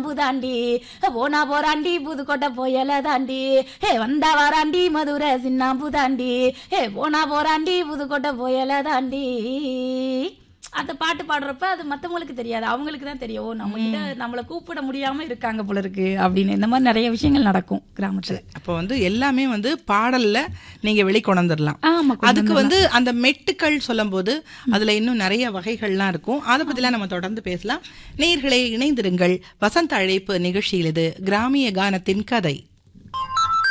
சின்னாம்பு தாண்டி போனா போறாண்டி புதுக்கோட்டை போயல தாண்டி ஹே வந்தா வராண்டி மதுரை சின்னாம்பு தாண்டி ஹே போனா போறாண்டி புதுக்கோட்டை போயல தாண்டி அந்த பாட்டு பாடுறப்ப அது மத்தவங்களுக்கு தெரியாது அவங்களுக்கு தான் தெரியும் ஓ நம்ம கிட்ட நம்மள கூப்பிட முடியாம இருக்காங்க போல இருக்கு அப்படின்னு இந்த மாதிரி நிறைய விஷயங்கள் நடக்கும் கிராமத்துல அப்போ வந்து எல்லாமே வந்து பாடல்ல நீங்க வெளிக்கொணர்ந்துடலாம் ஆமா அதுக்கு வந்து அந்த மெட்டுக்கள் சொல்லும்போது அதுல இன்னும் நிறைய வகைகள்லாம் இருக்கும் அதை பத்திலாம் நம்ம தொடர்ந்து பேசலாம் நேயர்களே இணைந்திருங்கள் வசந்த அழைப்பு நிகழ்ச்சியில் இது கிராமிய கானத்தின் கதை